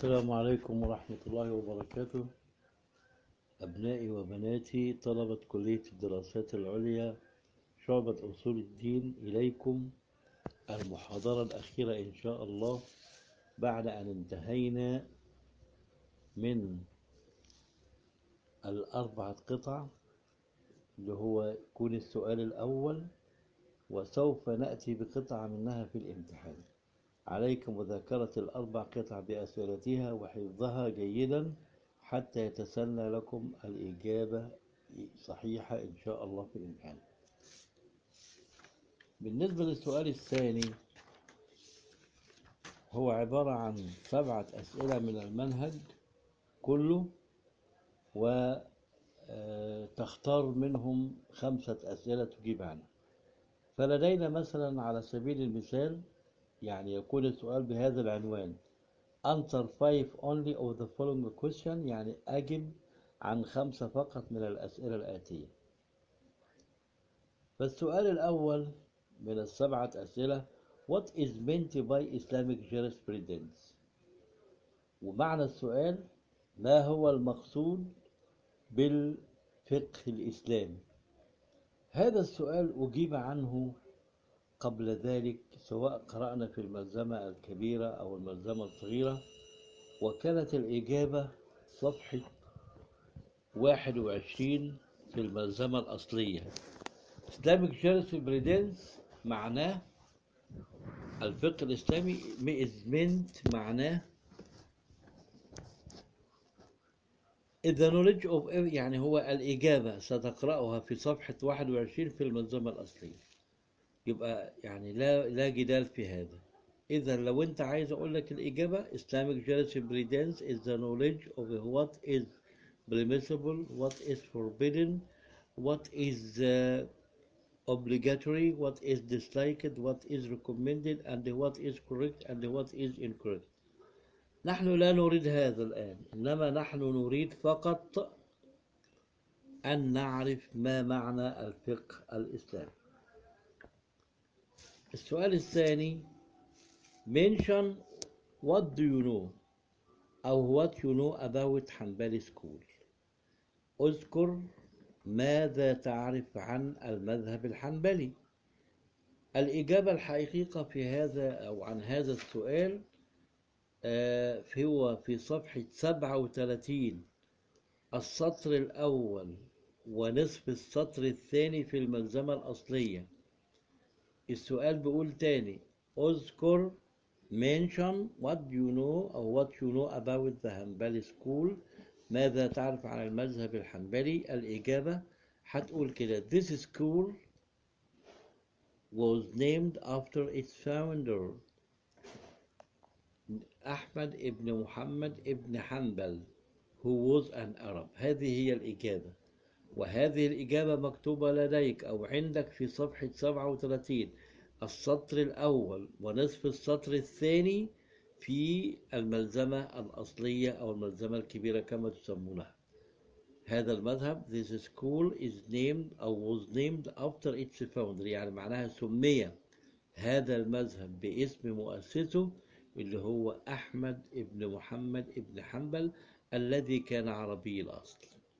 السلام عليكم ورحمة الله وبركاته أبنائي وبناتي طلبة كلية الدراسات العليا شعبة أصول الدين إليكم المحاضرة الأخيرة إن شاء الله بعد أن انتهينا من الأربعة قطع اللي هو يكون السؤال الأول وسوف نأتي بقطعة منها في الامتحان عليك مذاكرة الأربع قطع بأسئلتها وحفظها جيدا حتى يتسنى لكم الإجابة صحيحة إن شاء الله في الامتحان بالنسبة للسؤال الثاني هو عبارة عن سبعة أسئلة من المنهج كله وتختار منهم خمسة أسئلة تجيب عنها فلدينا مثلا على سبيل المثال يعني يكون السؤال بهذا العنوان answer five only of the following question يعني أجب عن خمسة فقط من الأسئلة الآتية فالسؤال الأول من السبعة أسئلة What is meant by Islamic jurisprudence ومعنى السؤال ما هو المقصود بالفقه الإسلامي هذا السؤال أجيب عنه قبل ذلك سواء قرأنا في الملزمة الكبيرة أو الملزمة الصغيرة وكانت الإجابة صفحة 21 في الملزمة الأصلية Islamic jurisprudence معناه الفقه الإسلامي is meant معناه the knowledge of يعني هو الإجابة ستقرأها في صفحة 21 في الملزمة الأصلية يبقى يعني لا لا جدال في هذا إذا لو أنت عايز أقول لك الإجابة Islamic jurisprudence is the knowledge of what is permissible, what is forbidden, what is uh, obligatory, what is disliked, what is recommended, and what is correct and what is incorrect. نحن لا نريد هذا الآن إنما نحن نريد فقط أن نعرف ما معنى الفقه الإسلامي السؤال الثاني mention what do you know أو what you know about حنبلي school اذكر ماذا تعرف عن المذهب الحنبلي الإجابة الحقيقة في هذا أو عن هذا السؤال آه هو في صفحة 37 السطر الأول ونصف السطر الثاني في الملزمة الأصلية السؤال بيقول تاني اذكر mention what you know أو what you know about the Hanbali school ماذا تعرف عن المذهب الحنبلي الإجابة هتقول كده this school was named after its founder أحمد ابن محمد ابن حنبل who was an Arab هذه هي الإجابة وهذه الإجابة مكتوبة لديك أو عندك في صفحة 37 السطر الأول ونصف السطر الثاني في الملزمة الأصلية أو الملزمة الكبيرة كما تسمونها هذا المذهب this school is named أو was named after its founder يعني معناها سمي هذا المذهب باسم مؤسسه اللي هو أحمد ابن محمد ابن حنبل الذي كان عربي الأصل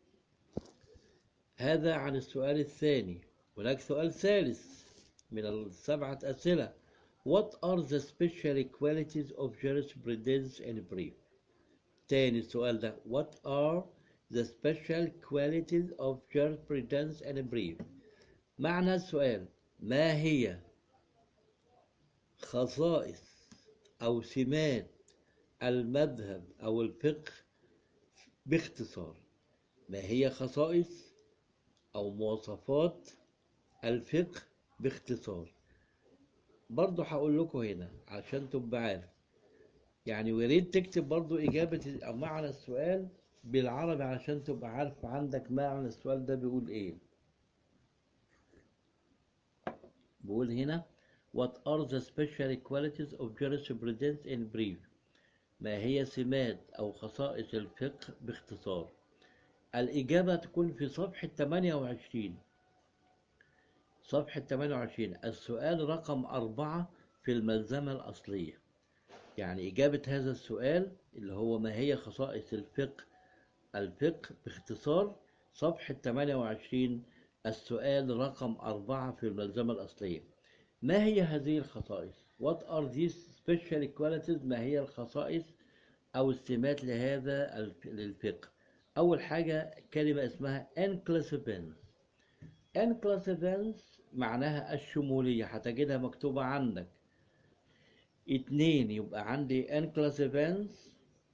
هذا عن السؤال الثاني هناك سؤال ثالث من السبعة أسئلة What are the special qualities of jurisprudence in brief تاني السؤال ده What are the special qualities of jurisprudence in brief معنى السؤال ما هي خصائص أو سمات المذهب أو الفقه باختصار ما هي خصائص أو مواصفات الفقه باختصار برضو هقول لكم هنا عشان تبقى عارف يعني ويريد تكتب برضو إجابة أو معنى السؤال بالعربي عشان تبقى عارف عندك معنى السؤال ده بيقول إيه بيقول هنا What are the special qualities of jurisprudence in brief ما هي سمات أو خصائص الفقه باختصار الإجابة تكون في صفحة 28 صفحة 28 السؤال رقم أربعة في الملزمة الأصلية يعني إجابة هذا السؤال اللي هو ما هي خصائص الفقه الفقه باختصار صفحة 28 السؤال رقم أربعة في الملزمة الأصلية ما هي هذه الخصائص؟ What are these special qualities؟ ما هي الخصائص أو السمات لهذا الف- للفقه؟ أول حاجة كلمة اسمها inclusivence inclusivence معناها الشمولية هتجدها مكتوبة عندك اتنين يبقى عندي inclusivence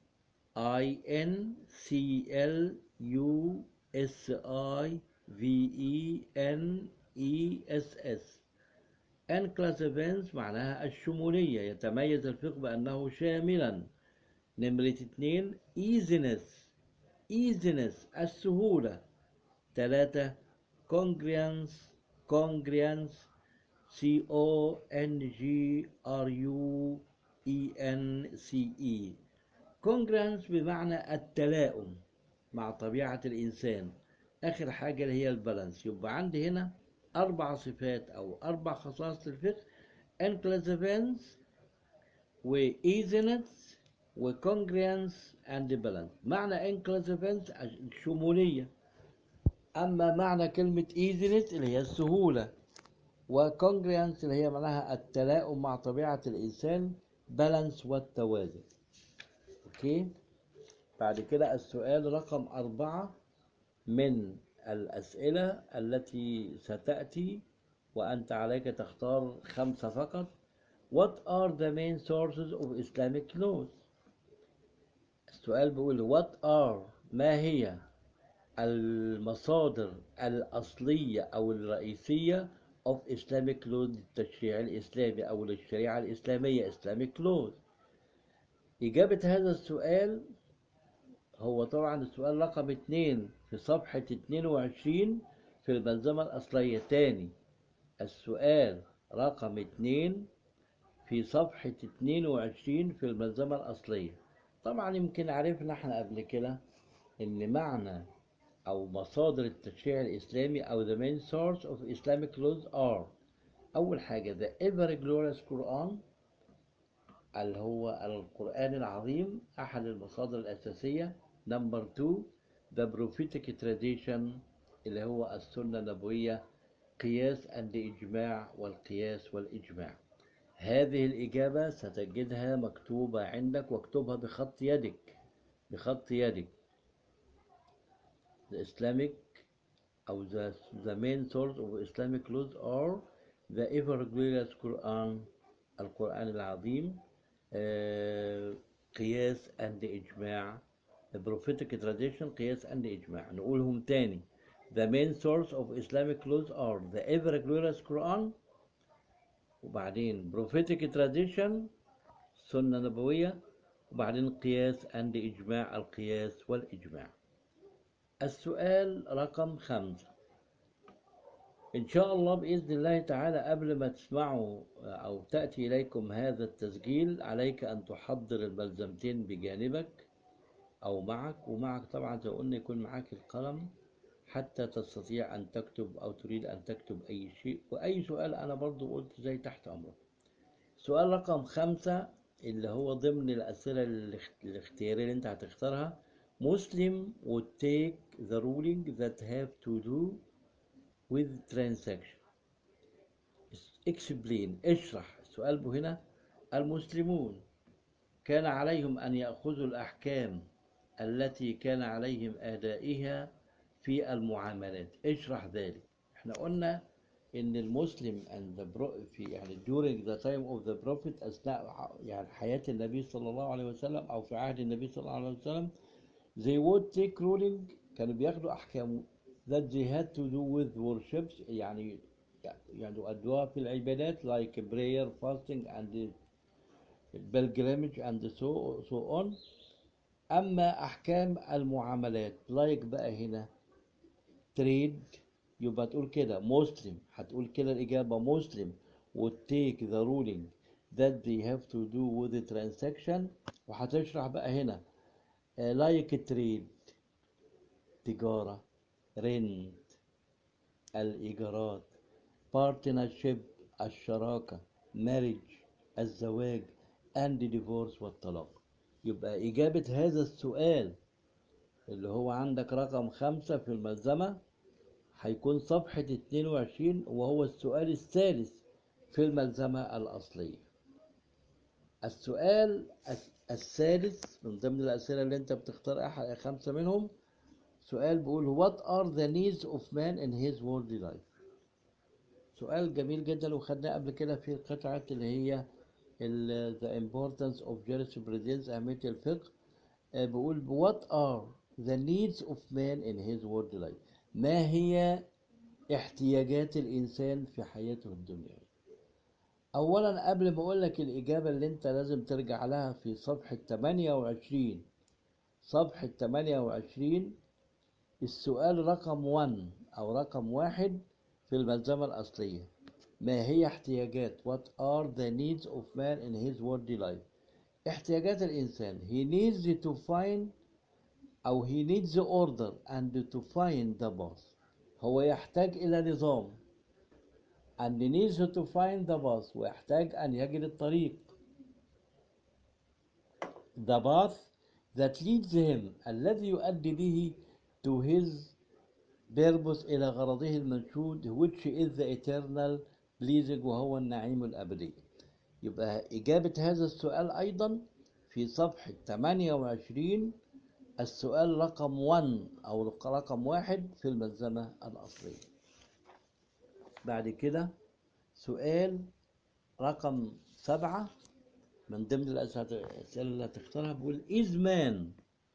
I N C L U S I V E N E S S inclusivence معناها الشمولية يتميز الفقه بأنه شاملا نمرة اتنين easiness easiness السهولة تلاتة congruence congruence C O N G R U E N C E congruence بمعنى التلاؤم مع طبيعة الإنسان آخر حاجة اللي هي البالانس يبقى عندي هنا أربع صفات أو أربع خصائص للفقه inclusivence و easiness و congruence and balance معنى inclusivence الشمولية أما معنى كلمة easiness اللي هي السهولة وcongruence اللي هي معناها التلاؤم مع طبيعة الإنسان balance والتوازن أوكي بعد كده السؤال رقم أربعة من الأسئلة التي ستأتي وأنت عليك تختار خمسة فقط What are the main sources of Islamic laws؟ السؤال بيقول What are ما هي المصادر الأصلية أو الرئيسية of Islamic law للتشريع الإسلامي أو للشريعة الإسلامية Islamic laws إجابة هذا السؤال هو طبعا السؤال رقم اتنين في صفحة 22 في الملزمة الأصلية تاني السؤال رقم اتنين في صفحة 22 في الملزمة الأصلية طبعا يمكن عرفنا احنا قبل كده ان معنى او مصادر التشريع الاسلامي او the main source of Islamic laws are اول حاجة the ever glorious Quran اللي هو القرآن العظيم احد المصادر الاساسية number two the prophetic tradition اللي هو السنة النبوية قياس and إجماع والقياس والإجماع هذه الإجابة ستجدها مكتوبة عندك واكتبها بخط يدك بخط يدك The Islamic أو the, the main source of Islamic laws are the ever glorious Quran القرآن العظيم آه، قياس and إجماع the prophetic tradition قياس and إجماع نقولهم تاني the main source of Islamic laws are the ever glorious Quran وبعدين prophetic tradition سنة نبوية وبعدين قياس and إجماع القياس والإجماع السؤال رقم خمسة إن شاء الله بإذن الله تعالى قبل ما تسمعوا أو تأتي إليكم هذا التسجيل عليك أن تحضر الملزمتين بجانبك أو معك ومعك طبعا زي ما قلنا يكون معك القلم حتى تستطيع أن تكتب أو تريد أن تكتب أي شيء وأي سؤال أنا برضو قلت زي تحت أمرك سؤال رقم خمسة اللي هو ضمن الأسئلة الاخت- الاختيارية اللي أنت هتختارها Muslim would take the ruling that have to do with transaction explain اشرح السؤال به هنا المسلمون كان عليهم أن يأخذوا الأحكام التي كان عليهم أدائها في المعاملات اشرح ذلك احنا قلنا ان المسلم and the pro- في يعني during the time of the prophet اثناء ح- يعني حياة النبي صلى الله عليه وسلم او في عهد النبي صلى الله عليه وسلم they would take ruling كانوا بياخدوا احكام that they had to do with worships يعني يعني أدوها في العبادات like prayer fasting and pilgrimage and so, so on أما أحكام المعاملات لايك بقى هنا تريد يبقى تقول كده مسلم هتقول كده الإجابة مسلم would take the ruling that they have to do with the transaction وهتشرح بقى هنا لايك تريد تجارة رنت الإيجارات partnership الشراكة marriage الزواج and divorce والطلاق يبقى إجابة هذا السؤال اللي هو عندك رقم خمسة في الملزمة هيكون صفحة 22 وهو السؤال الثالث في الملزمة الأصلية السؤال الثالث من ضمن الأسئلة اللي أنت بتختار أحد خمسة منهم سؤال بيقول What are the needs of man in his worldly life سؤال جميل جدا وخدناه قبل كده في قطعة اللي هي ال- The importance of jurisprudence أهمية الفقه آه، بيقول What are the needs of man in his worldly life ما هي احتياجات الإنسان في حياته الدنيوية أولا قبل ما أقول لك الإجابة اللي أنت لازم ترجع لها في صفحة 28 صفحة 28 السؤال رقم 1 أو رقم واحد في الملزمة الأصلية ما هي احتياجات What are the needs of man in his worldly life احتياجات الإنسان He needs to find أو he needs order and to find the path هو يحتاج إلى نظام and needs to find the path ويحتاج أن يجد الطريق the path that leads him الذي يؤدي به to his purpose إلى غرضه المنشود which is the eternal pleasing وهو النعيم الأبدي يبقى إجابة هذا السؤال أيضا في صفحة 28 السؤال رقم 1 أو رقم واحد في الملزمة الأصلية بعد كده سؤال رقم سبعة من ضمن الأسئلة اللي هتختارها بيقول is man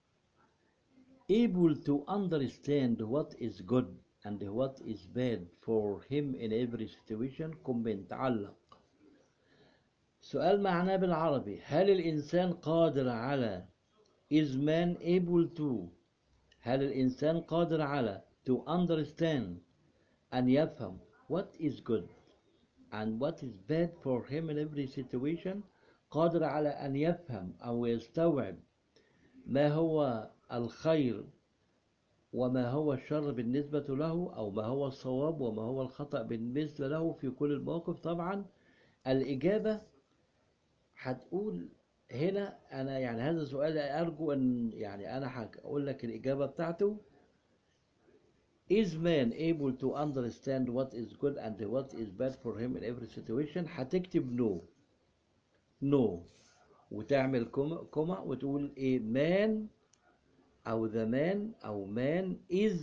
able to understand what is good and what is bad for him in every situation comment علق سؤال معناه بالعربي هل الإنسان قادر على is man able to هل الإنسان قادر على to understand أن يفهم what is good and what is bad for him in every situation قادر على أن يفهم أو يستوعب ما هو الخير وما هو الشر بالنسبة له أو ما هو الصواب وما هو الخطأ بالنسبة له في كل المواقف طبعا الإجابة هتقول هنا أنا يعني هذا السؤال أرجو أن يعني أنا هقول لك الإجابة بتاعته Is man able to understand what is good and what is bad for him in every situation هتكتب no no وتعمل كوما كوما وتقول ايه man او the man او man is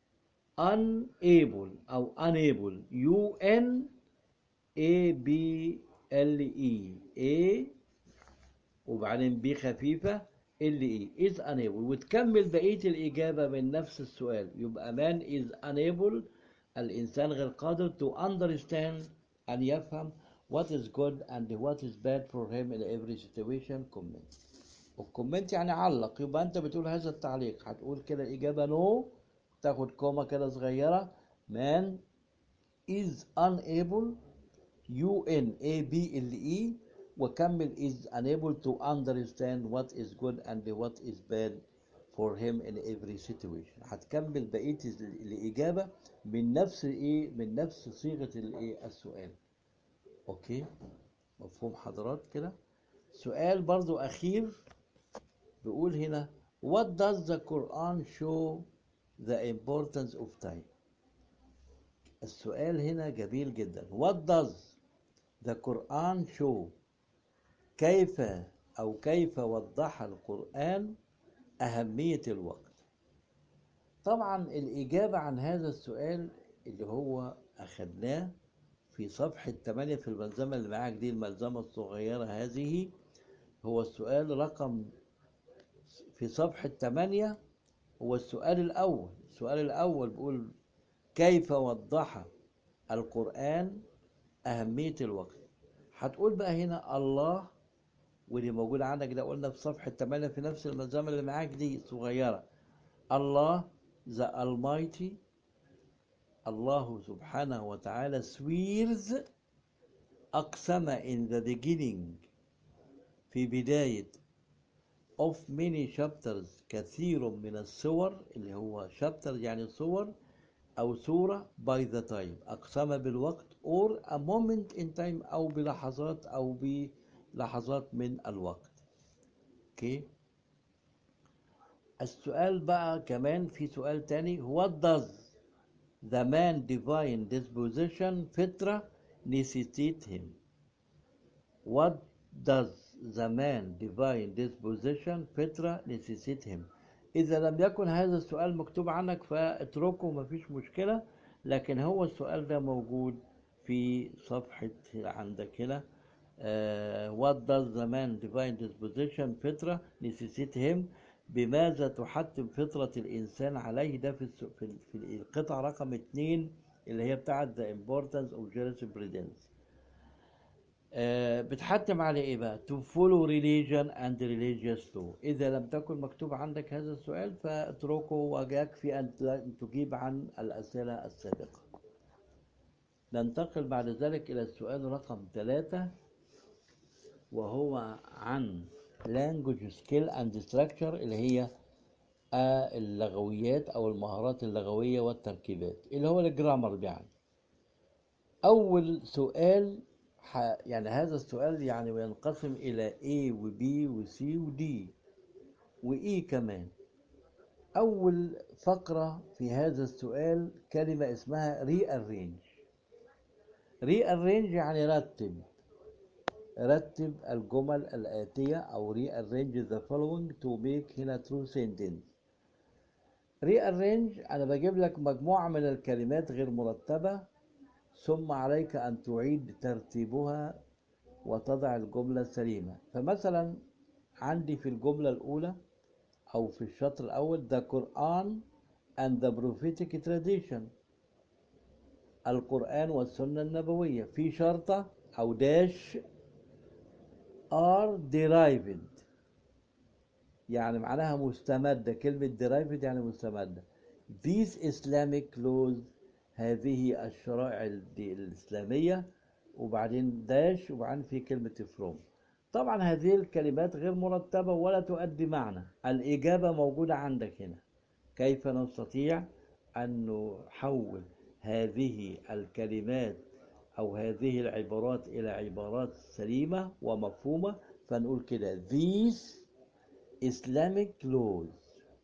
unable او unable u n a b l e a وبعدين b خفيفة ال e is unable وتكمل بقية الإجابة من نفس السؤال يبقى man is unable الإنسان غير قادر to understand أن يفهم what is good and what is bad for him in every situation comment والكومنت يعني علق يبقى انت بتقول هذا التعليق هتقول كده الاجابه نو تاخد كوما كده صغيره man is unable u n a b l e وكمل is unable to understand what is good and what is bad for him in every situation هتكمل بقيه الاجابه من نفس الايه من نفس صيغه الايه السؤال اوكي مفهوم حضرات كده سؤال برضو اخير بيقول هنا What does the Quran show the importance of time السؤال هنا جميل جدا What does the Quran show كيف أو كيف وضح القرآن أهمية الوقت طبعا الإجابة عن هذا السؤال اللي هو أخدناه في صفحة 8 في الملزمة اللي معاك دي الملزمة الصغيرة هذه هو السؤال رقم في صفحة 8 هو السؤال الأول السؤال الأول بيقول كيف وضح القرآن أهمية الوقت هتقول بقى هنا الله واللي موجود عندك ده قلنا في صفحة 8 في نفس الملزمة اللي معاك دي صغيرة الله the Almighty الله سبحانه وتعالى swears أقسم in the beginning في بداية of many chapters كثير من السور اللي هو chapter يعني صور أو سورة by the time أقسم بالوقت or a moment in time أو بلحظات أو بلحظات من الوقت okay السؤال بقى كمان في سؤال تاني what does the man divine disposition فطرة necessitate him what does the man divine disposition فطرة necessitate him إذا لم يكن هذا السؤال مكتوب عنك فاتركه مفيش مشكلة لكن هو السؤال ده موجود في صفحة عندك هنا آه، what does the man divine disposition فطرة necessitate him بماذا تحتم فطرة الإنسان عليه ده في الس- في ال- في القطعة رقم اتنين اللي هي بتاعت the importance of jurisprudence آه، بتحتم على ايه بقى to follow religion and religious law اذا لم تكن مكتوب عندك هذا السؤال فاتركه ويكفي ان أن تجيب عن الاسئله السابقه ننتقل بعد ذلك الى السؤال رقم ثلاثة وهو عن language skill and structure اللي هي آه، اللغويات او المهارات اللغويه والتركيبات اللي هو الجرامر يعني أول سؤال ح... يعني هذا السؤال يعني ينقسم إلى A و B و C و D و E كمان أول فقرة في هذا السؤال كلمة اسمها rearrange rearrange يعني رتب رتب الجمل الآتية أو rearrange the following to make هنا true sentence rearrange أنا بجيب لك مجموعة من الكلمات غير مرتبة ثم عليك أن تعيد ترتيبها وتضع الجملة السليمة فمثلا عندي في الجملة الأولى أو في الشطر الأول the Quran and the prophetic tradition القرآن والسنة النبوية في شرطة أو داش are derived يعني معناها مستمدة كلمة derived يعني مستمدة these Islamic laws هذه الشرائع الدي- الإسلامية وبعدين داش وبعدين في كلمة from طبعا هذه الكلمات غير مرتبة ولا تؤدي معنى الإجابة موجودة عندك هنا كيف نستطيع أن نحول هذه الكلمات أو هذه العبارات إلى عبارات سليمة ومفهومة فنقول كده these Islamic laws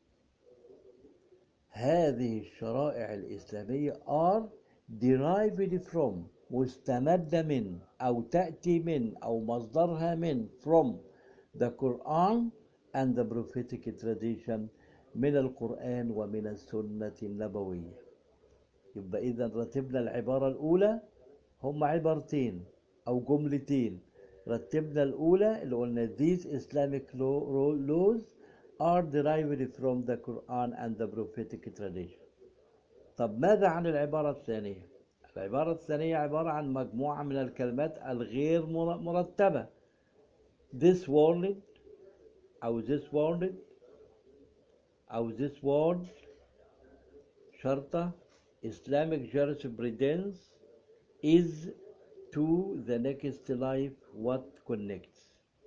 هذه الشرائع الإسلامية are derived from مستمدة من أو تأتي من أو مصدرها من from the Quran and the prophetic tradition من القرآن ومن السنة النبوية يبقى إذا رتبنا العبارة الأولى هم عبارتين أو جملتين رتبنا الأولى اللي قلنا these Islamic law- laws are derived from the Quran and the prophetic tradition طب ماذا عن العبارة الثانية؟ العبارة الثانية عبارة عن مجموعة من الكلمات الغير مر- مرتبة this world أو this world أو this word شرطة Islamic jurisprudence is to the next life what connects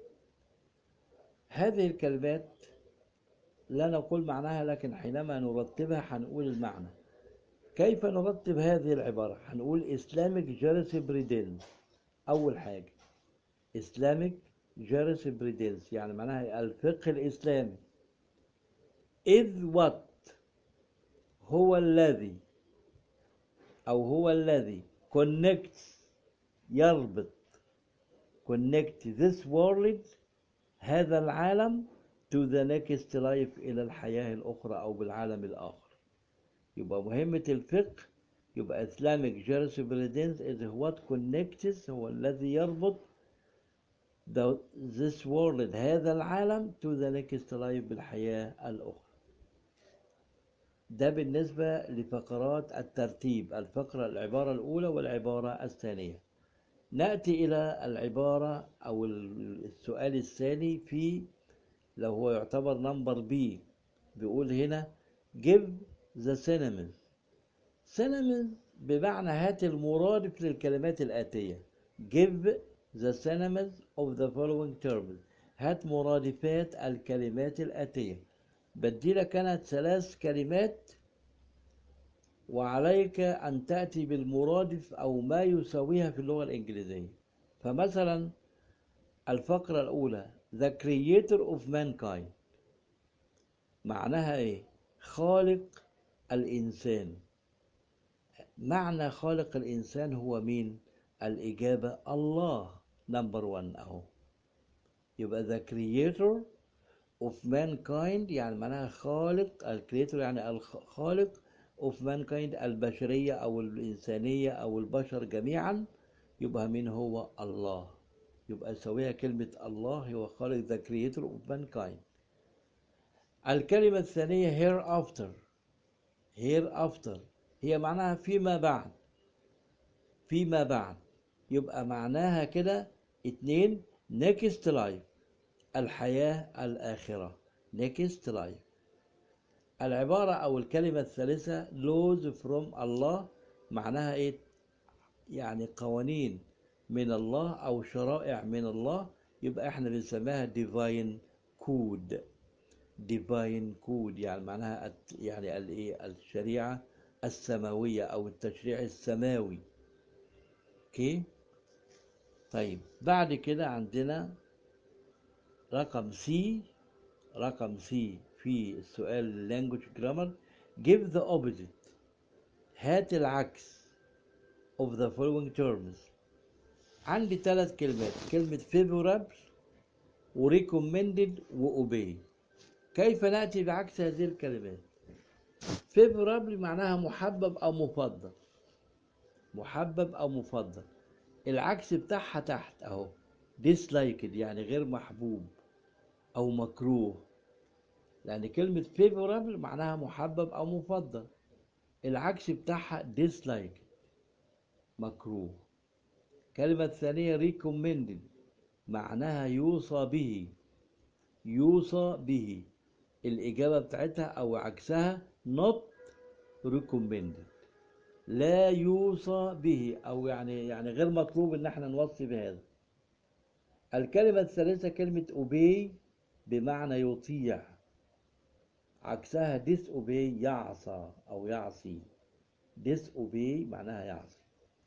هذه الكلمات لا نقول معناها لكن حينما نرتبها هنقول المعنى كيف نرتب هذه العبارة هنقول Islamic jurisprudence أول حاجة Islamic jurisprudence يعني معناها الفقه الإسلامي إذ what هو الذي أو هو الذي connects يربط connect this world هذا العالم to the next life إلى الحياة الأخرى أو بالعالم الآخر يبقى مهمة الفقه يبقى Islamic jurisprudence is what connects هو الذي يربط the, this world هذا العالم to the next life بالحياة الأخرى ده بالنسبة لفقرات الترتيب الفقرة العبارة الأولى والعبارة الثانية نأتي إلى العبارة أو السؤال الثاني في لو هو يعتبر نمبر بي بيقول هنا give the synonyms synonyms بمعنى هات المرادف للكلمات الآتية give the synonyms of the following terms هات مرادفات الكلمات الآتية بدي لك أنا ثلاث كلمات وعليك أن تأتي بالمرادف أو ما يساويها في اللغة الإنجليزية فمثلا الفقرة الأولى The creator of mankind معناها ايه خالق الانسان معنى خالق الانسان هو مين الاجابه الله نمبر 1 اهو يبقى the creator of mankind يعني معناها خالق الكريتور يعني الخالق of mankind البشرية أو الإنسانية أو البشر جميعا يبقى مين هو الله يبقى سويها كلمة الله هو خالق the creator of mankind الكلمة الثانية hereafter hereafter هي معناها فيما بعد فيما بعد يبقى معناها كده اتنين next life الحياة الآخرة next life العبارة أو الكلمة الثالثة laws from الله معناها إيه؟ يعني قوانين من الله أو شرائع من الله يبقى إحنا بنسميها divine code divine code يعني معناها يعني الإيه الشريعة السماوية أو التشريع السماوي أوكي طيب بعد كده عندنا رقم سي رقم سي في السؤال language grammar give the opposite هات العكس of the following terms عندي ثلاث كلمات كلمة favorable و recommended و obey كيف نأتي بعكس هذه الكلمات favorable معناها محبب أو مفضل محبب أو مفضل العكس بتاعها تحت أهو disliked يعني غير محبوب أو مكروه لأن كلمة favorable معناها محبب أو مفضل العكس بتاعها dislike مكروه كلمة ثانية recommended معناها يوصى به يوصى به الإجابة بتاعتها أو عكسها not recommended لا يوصى به أو يعني يعني غير مطلوب إن احنا نوصي بهذا الكلمة الثالثة كلمة obey بمعنى يطيع عكسها disobey يعصى أو يعصي disobey معناها يعصي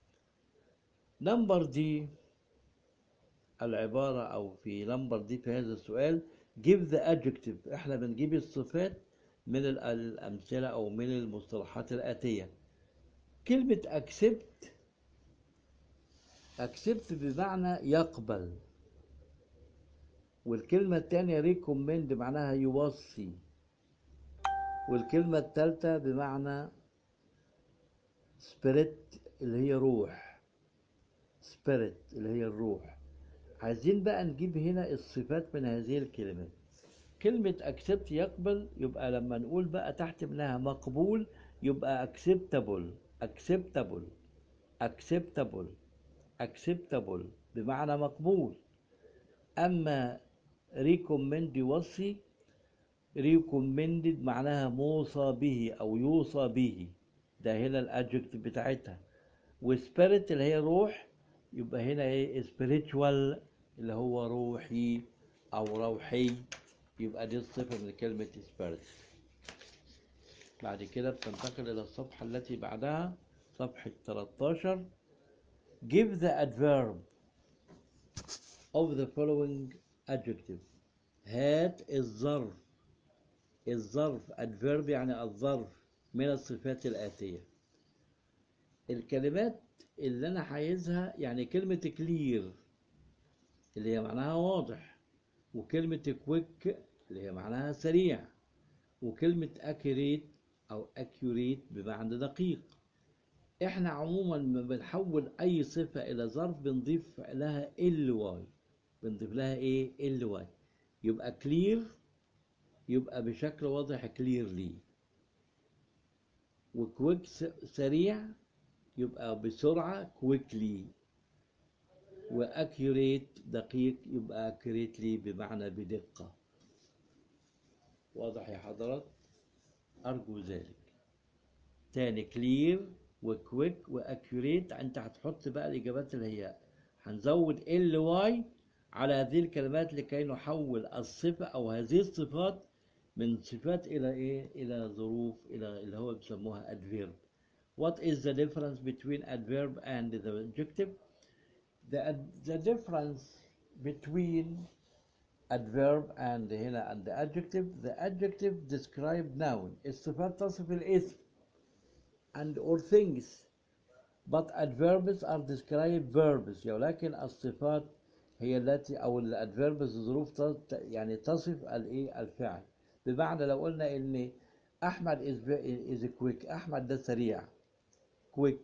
نمبر دي العبارة أو في نمبر دي في هذا السؤال give the adjective احنا بنجيب الصفات من الأمثلة أو من المصطلحات الآتية كلمة accept accept بمعنى يقبل والكلمة الثانية recommend معناها يوصي والكلمة الثالثة بمعنى spirit اللي هي روح spirit اللي هي الروح عايزين بقى نجيب هنا الصفات من هذه الكلمات كلمة accept يقبل يبقى لما نقول بقى تحت منها مقبول يبقى acceptable acceptable acceptable acceptable بمعنى مقبول أما recommend يوصي recommended معناها موصى به أو يوصى به ده هنا الادجكت بتاعتها وسبيريت اللي هي روح يبقى هنا ايه spiritual اللي هو روحي أو روحي يبقى دي الصفة من كلمة spirit بعد كده بتنتقل إلى الصفحة التي بعدها صفحة 13 give the adverb of the following adjective هات الظرف الظرف adverb يعني الظرف من الصفات الآتية الكلمات اللي أنا عايزها يعني كلمة clear اللي هي معناها واضح وكلمة quick اللي هي معناها سريع وكلمة accurate أو accurate بمعنى دقيق احنا عموما لما بنحول أي صفة إلى ظرف بنضيف لها ly بنضيف لها ايه ly يبقى clear يبقى بشكل واضح clearly وكويك سريع يبقى بسرعة quickly وأكيوريت دقيق يبقى accurately بمعنى بدقة واضح يا حضرات أرجو ذلك تاني clear وكويك وأكيوريت أنت هتحط بقى الإجابات اللي هي هنزود ly على هذه الكلمات لكي نحول الصفة أو هذه الصفات من صفات إلى إيه؟ إلى ظروف إلى اللي هو بيسموها adverb. What is the difference between adverb and the adjective? The, the difference between adverb and هنا and the adjective the adjective describe noun الصفات تصف الاسم and or things but adverbs are describe verbs ولكن الصفات هي التي او الادفيربز ظروف تص- يعني تصف الايه الفعل بمعنى لو قلنا ان احمد is, is quick احمد ده سريع quick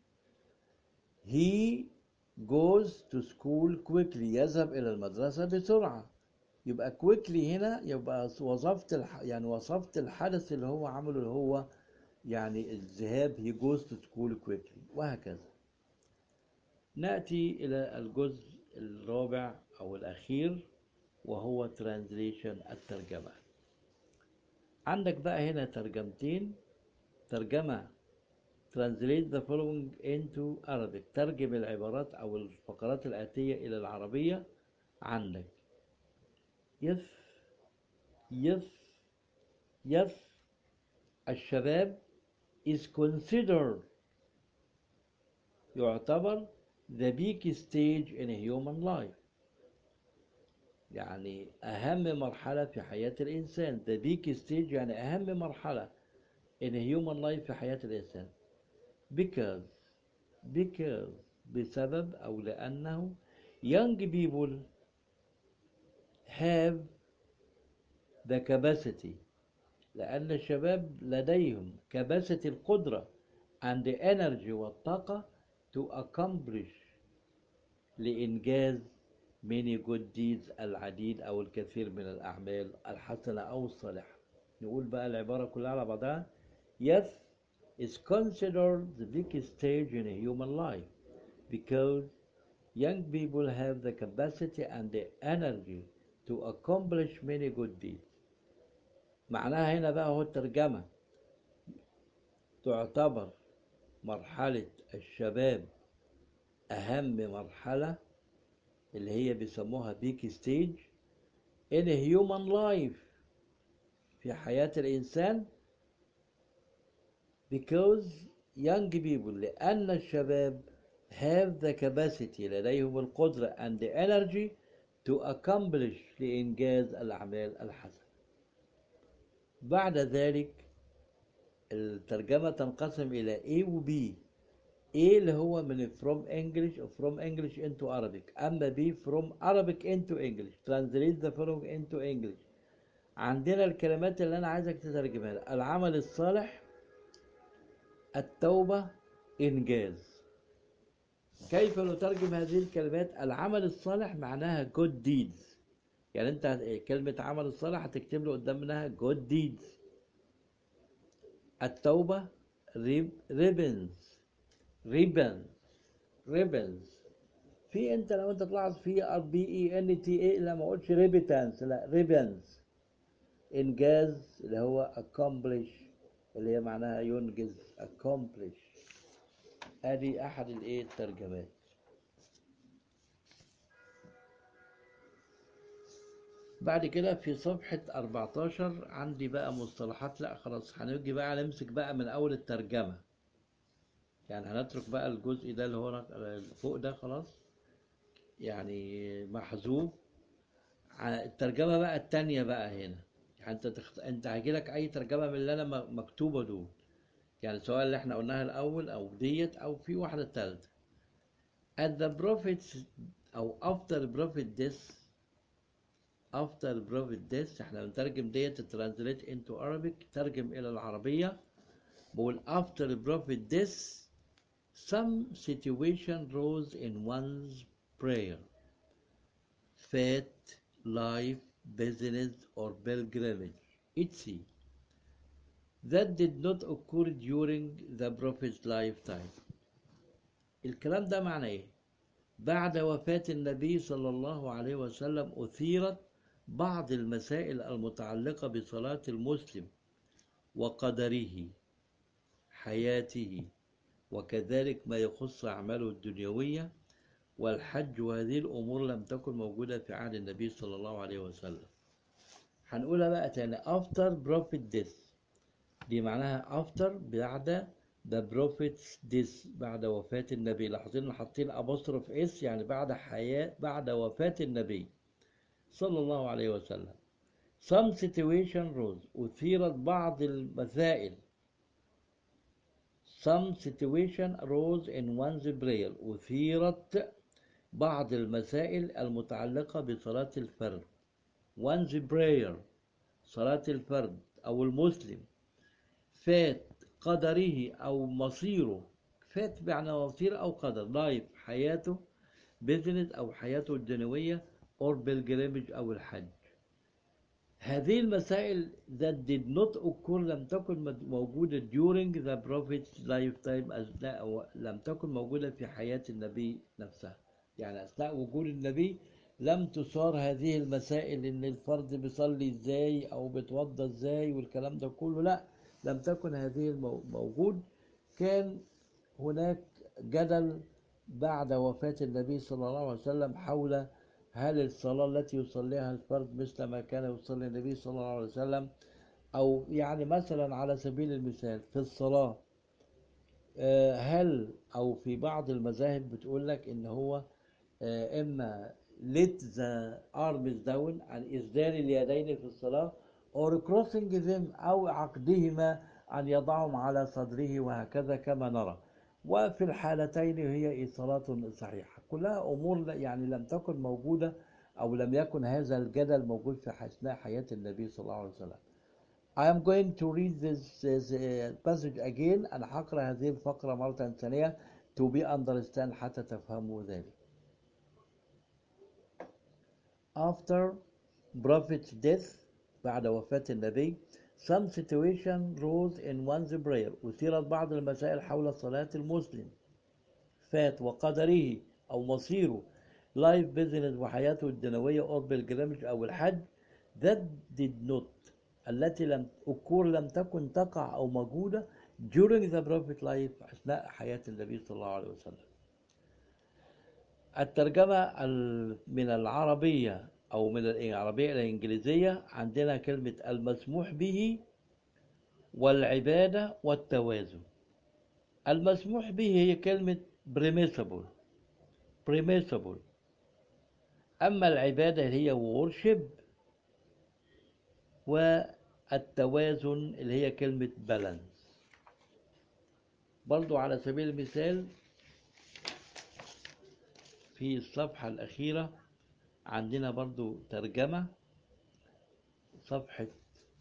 he goes to school quickly يذهب الى المدرسه بسرعه يبقى quickly هنا يبقى وصفت الح... يعني وصفت الحدث اللي هو عمله اللي هو يعني الذهاب he goes to school quickly وهكذا نأتي إلى الجزء الرابع أو الأخير وهو translation الترجمة عندك بقى هنا ترجمتين ترجمة translate the following into Arabic ترجم العبارات أو الفقرات الآتية إلى العربية عندك يس يس يس الشباب is considered يعتبر the big stage in a human life يعني أهم مرحلة في حياة الإنسان the big stage يعني أهم مرحلة in a human life في حياة الإنسان because because بسبب أو لأنه young people have the capacity لأن الشباب لديهم capacity القدرة and the energy والطاقة to accomplish لإنجاز many good deeds العديد أو الكثير من الأعمال الحسنة أو الصالحة نقول بقى العبارة كلها على بعضها Yes is considered the biggest stage in a human life because young people have the capacity and the energy to accomplish many good deeds معناها هنا بقى هو الترجمة تعتبر مرحلة الشباب أهم مرحلة اللي هي بيسموها بيك ستيج in a human life في حياة الإنسان because young people لأن الشباب have the capacity لديهم القدرة and the energy to accomplish لإنجاز الأعمال الحسنة بعد ذلك الترجمة تنقسم إلى A و B A اللي هو من from English from English into Arabic أما B from Arabic into English translate the following into English عندنا الكلمات اللي أنا عايزك تترجمها لها. العمل الصالح التوبة إنجاز كيف نترجم هذه الكلمات العمل الصالح معناها good deeds يعني انت كلمة عمل الصالح هتكتب له قدام منها good deeds التوبة ribbons ribbons ribbons في انت لو انت تلاحظ في ار بي اي ان تي اي لا ما اقولش ريبيتانس لا ribbons انجاز اللي هو accomplish اللي هي معناها ينجز accomplish ادي احد الايه الترجمات بعد كده في صفحة 14 عندي بقى مصطلحات لا خلاص هنيجي بقى نمسك بقى من أول الترجمة يعني هنترك بقى الجزء ده اللي هو فوق ده خلاص يعني محذوف الترجمة بقى التانية بقى هنا يعني انت تخت... انت هيجيلك اي ترجمة من اللي انا مكتوبة دول يعني سواء اللي احنا قلناها الاول او ديت او في واحدة تالتة at the prophets او after prophet death after prophet death احنا بنترجم ديت ترانزليت into Arabic ترجم الى العربية بقول after prophet death some situation rose in one's prayer faith life business or pilgrimage etc that did not occur during the prophet's lifetime الكلام ده معناه ايه بعد وفاة النبي صلى الله عليه وسلم أثيرت بعض المسائل المتعلقة بصلاة المسلم وقدره حياته وكذلك ما يخص أعماله الدنيوية والحج وهذه الأمور لم تكن موجودة في عهد النبي صلى الله عليه وسلم هنقولها بقى تاني after prophet death دي معناها after بعد the prophet's death بعد وفاة النبي لاحظين حاطين apostrophe اس يعني بعد حياة بعد وفاة النبي صلى الله عليه وسلم some situation rose أثيرت بعض المسائل some situation arose in one's prayer أثيرت بعض المسائل المتعلقة بصلاة الفرد one's prayer صلاة الفرد أو المسلم فات قدره أو مصيره فات بمعنى مصير أو قدر لايف حياته بيزنس أو حياته الدنيوية or pilgrimage أو الحج هذه المسائل that did not occur لم تكن موجودة during the prophet's lifetime أثناء أو لم تكن موجودة في حياة النبي نفسها يعني أثناء وجود النبي لم تثار هذه المسائل إن الفرد بيصلي إزاي أو بيتوضى إزاي والكلام ده كله لا لم تكن هذه الموجود كان هناك جدل بعد وفاة النبي صلى الله عليه وسلم حول هل الصلاة التي يصليها الفرد مثل ما كان يصلي النبي صلى الله عليه وسلم أو يعني مثلا على سبيل المثال في الصلاة هل أو في بعض المذاهب بتقول لك إن هو إما let the arms down عن إسدال اليدين في الصلاة or crossing them أو عقدهما أن يضعهم على صدره وهكذا كما نرى وفي الحالتين هي صلاة صحيحة كلها أمور يعني لم تكن موجودة أو لم يكن هذا الجدل موجود في أثناء حياة النبي صلى الله عليه وسلم I am going to read this, this uh, passage again أنا هقرأ هذه الفقرة مرة ثانية to be understand حتى تفهموا ذلك After Prophet's death بعد وفاة النبي some situation rose in one's prayer أثيرت بعض المسائل حول صلاة المسلم فات وقدره أو مصيره life business وحياته الدنيوية أو بالجرامج أو الحج that did not التي لم occur لم تكن تقع أو موجودة during the prophet life أثناء حياة النبي صلى الله عليه وسلم الترجمة من العربية أو من العربية إلى الإنجليزية عندنا كلمة المسموح به والعبادة والتوازن المسموح به هي كلمة permissible permissible أما العبادة هي worship والتوازن اللي هي كلمة balance برضو على سبيل المثال في الصفحة الأخيرة عندنا برضو ترجمة صفحة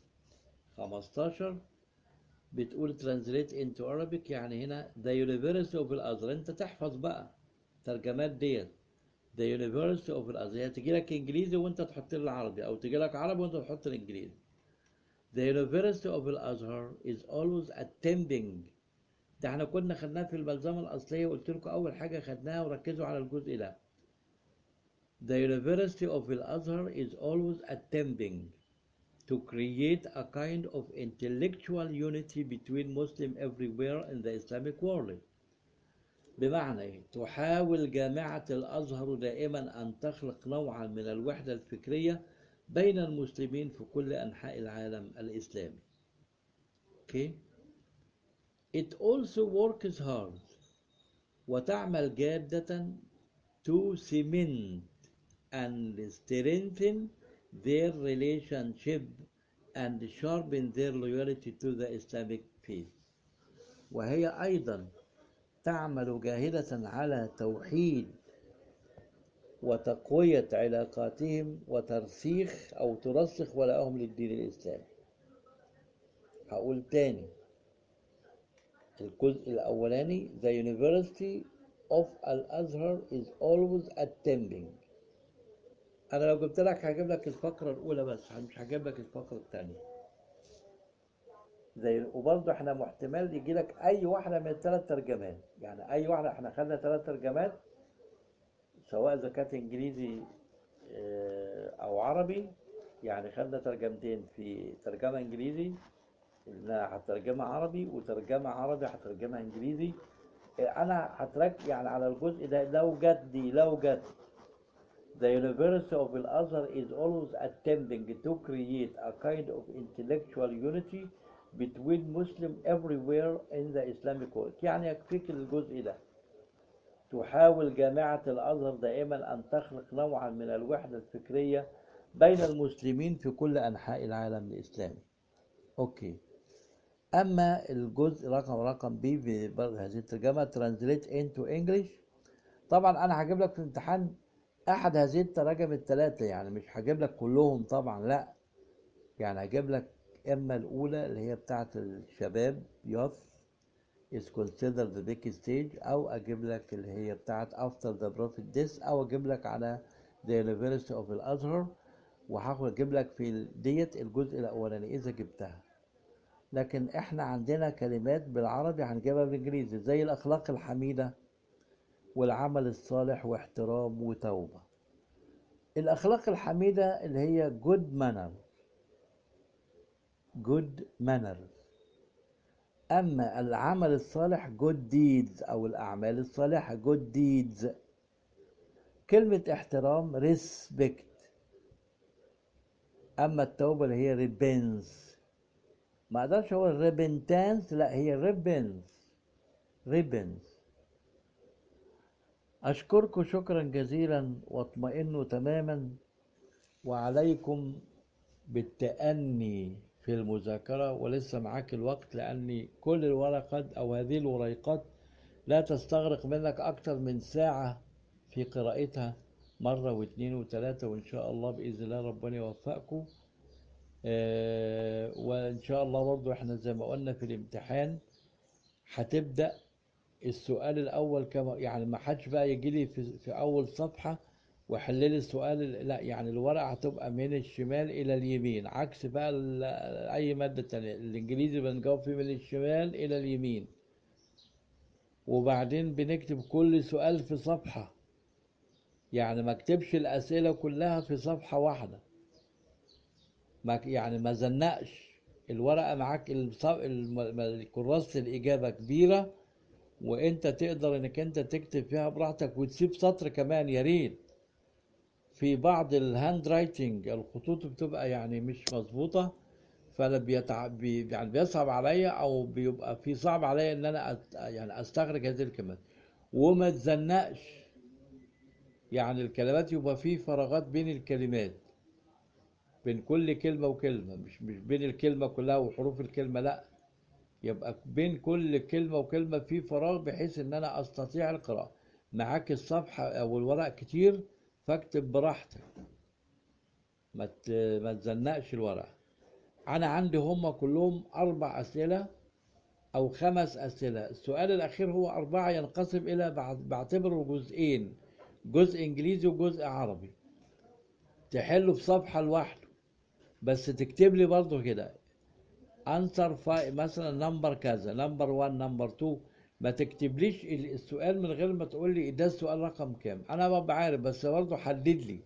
15 بتقول translate into Arabic يعني هنا the University of الأزهر انت تحفظ بقى ترجمات ديت the University of الأزهر يعني تجي لك إنجليزي وانت تحط لي العربي أو تجي لك عربي وانت تحط الإنجليزي the University of الأزهر is always attempting ده احنا كنا خدناه في الملزمة الأصلية وقلت لكم أول حاجة خدناها وركزوا على الجزء ده The University of Al-Azhar is always attempting to create a kind of intellectual unity between Muslims everywhere in the Islamic world. بمعنى إيه؟ تحاول جامعة الأزهر دائما أن تخلق نوعا من الوحدة الفكرية بين المسلمين في كل أنحاء العالم الإسلامي. Okay? It also works hard وتعمل جادة to cement and strengthen their relationship and sharpen their loyalty to the Islamic faith وهي أيضا تعمل جاهدة على توحيد وتقوية علاقاتهم وترسيخ أو ترسخ ولاءهم للدين الإسلامي هقول تاني الجزء الأولاني The University of Al-Azhar is always attempting انا لو جبت لك هجيب لك الفقره الاولى بس مش هجيب لك الفقره الثانيه زي وبرضه احنا محتمل يجي لك اي واحده من الثلاث ترجمات يعني اي واحده احنا خدنا ثلاث ترجمات سواء اذا كانت انجليزي او عربي يعني خدنا ترجمتين في ترجمه انجليزي انها هترجمها عربي وترجمه عربي هترجمها انجليزي انا هترك يعني على الجزء ده لو جت دي لو جت The University of Al-Azhar is always attempting to create a kind of intellectual unity between Muslims everywhere in the Islamic world. يعني يكفيك الجزء ده. تحاول جامعة الأزهر دائما أن تخلق نوعا من الوحدة الفكرية بين المسلمين في كل أنحاء العالم الإسلامي أوكي أما الجزء رقم رقم بي في هذه الترجمة translate into English طبعا أنا هجيب لك في الامتحان أحد هذه التراجم الثلاثة يعني مش هجيب لك كلهم طبعا لا يعني هجيب لك إما الأولى اللي هي بتاعة الشباب youth is considered the big stage أو أجيب لك اللي هي بتاعة after the prophet death أو أجيب لك على the University of الأزهر وهاخد أجيب لك في ديت الجزء الأولاني إذا جبتها لكن إحنا عندنا كلمات بالعربي هنجيبها بالإنجليزي زي الأخلاق الحميدة والعمل الصالح واحترام وتوبة الأخلاق الحميدة اللي هي good manner good manners أما العمل الصالح good deeds أو الأعمال الصالحة good deeds كلمة احترام respect أما التوبة اللي هي repentance ما أقدرش أقول repentance لا هي repentance repentance أشكركم شكرا جزيلا واطمئنوا تماما وعليكم بالتأني في المذاكرة ولسه معاك الوقت لأن كل الورقات أو هذه الوريقات لا تستغرق منك أكتر من ساعة في قراءتها مرة واثنين وثلاثة وإن شاء الله بإذن الله ربنا يوفقكم آه وإن شاء الله برضو إحنا زي ما قلنا في الامتحان هتبدأ السؤال الأول كما يعني ما حدش بقى يجي لي في, في أول صفحة وحل لي السؤال لا يعني الورقة هتبقى من الشمال إلى اليمين عكس بقى أي مادة تانية الإنجليزي بنجاوب فيه من الشمال إلى اليمين وبعدين بنكتب كل سؤال في صفحة يعني ما اكتبش الأسئلة كلها في صفحة واحدة ما يعني ما زنقش الورقة معاك كراسة الإجابة كبيرة وانت تقدر انك انت تكتب فيها براحتك وتسيب سطر كمان يا ريت في بعض الهاند رايتنج الخطوط بتبقى يعني مش مظبوطه فانا بيتع... بي... يعني بيصعب عليا او بيبقى في صعب عليا ان انا أت... يعني استخرج هذه الكلمات وما تزنقش يعني الكلمات يبقى في فراغات بين الكلمات بين كل كلمة وكلمة مش مش بين الكلمة كلها وحروف الكلمة لا يبقى بين كل كلمة وكلمة في فراغ بحيث ان انا استطيع القراءة معاك الصفحة او الورق كتير فاكتب براحتك ما ما تزنقش الورق انا عندي هم كلهم اربع اسئلة او خمس اسئلة السؤال الاخير هو اربعة ينقسم الى بعتبره جزئين جزء انجليزي وجزء عربي تحله في صفحة لوحده بس تكتب لي برضه كده انسر مثلا نمبر كذا نمبر 1 نمبر 2 ما تكتبليش السؤال من غير ما تقول لي ده السؤال رقم كام انا ببقى عارف بس برضه حدد لي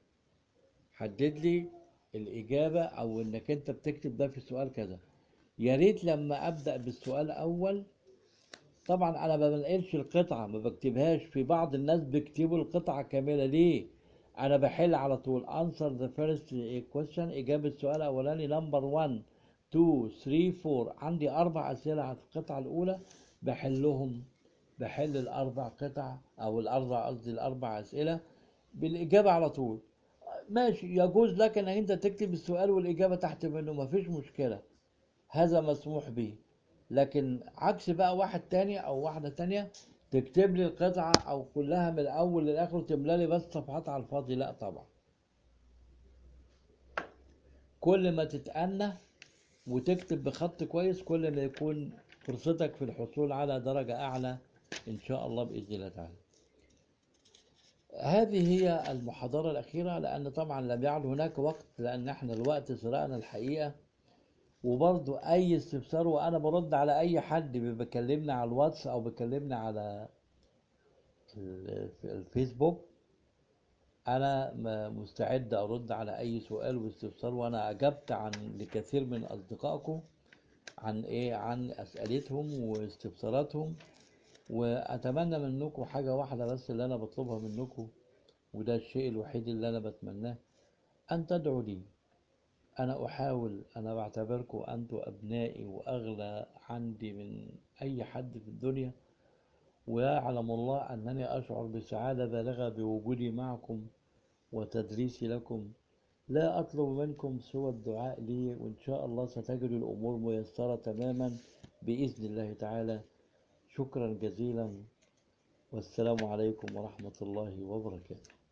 حدد لي الاجابه او انك انت بتكتب ده في سؤال كذا يا ريت لما ابدا بالسؤال الاول طبعا انا ما بنقلش القطعه ما بكتبهاش في بعض الناس بيكتبوا القطعه كامله ليه انا بحل على طول answer the first question اجابه السؤال الاولاني نمبر 1 2 3 4 عندي اربع اسئله على القطعه الاولى بحلهم بحل الاربع قطع او الاربع قصدي الاربع اسئله بالاجابه على طول ماشي يجوز لك انك انت تكتب السؤال والاجابه تحت منه مفيش مشكله هذا مسموح به لكن عكس بقى واحد تاني او واحده تانية تكتب لي القطعه او كلها من الاول للاخر وتملى لي بس صفحات على الفاضي لا طبعا كل ما تتأنى وتكتب بخط كويس كل ما يكون فرصتك في الحصول على درجة أعلى إن شاء الله بإذن الله تعالى هذه هي المحاضرة الأخيرة لأن طبعا لم يعد هناك وقت لأن احنا الوقت سرقنا الحقيقة وبرضو أي استفسار وأنا برد على أي حد بيكلمنا على الواتس أو بيكلمنا على الفيسبوك أنا مستعد أرد على أي سؤال واستفسار وأنا أجبت عن لكثير من أصدقائكم عن إيه عن أسئلتهم واستفساراتهم وأتمنى منكم حاجة واحدة بس اللي أنا بطلبها منكم وده الشيء الوحيد اللي أنا بتمناه أن تدعوا لي أنا أحاول أنا بعتبركم أنتم أبنائي وأغلى عندي من أي حد في الدنيا ويعلم الله أنني أشعر بسعادة بالغة بوجودي معكم وتدريسي لكم لا أطلب منكم سوى الدعاء لي وإن شاء الله ستجد الأمور ميسرة تماما بإذن الله تعالى شكرا جزيلا والسلام عليكم ورحمة الله وبركاته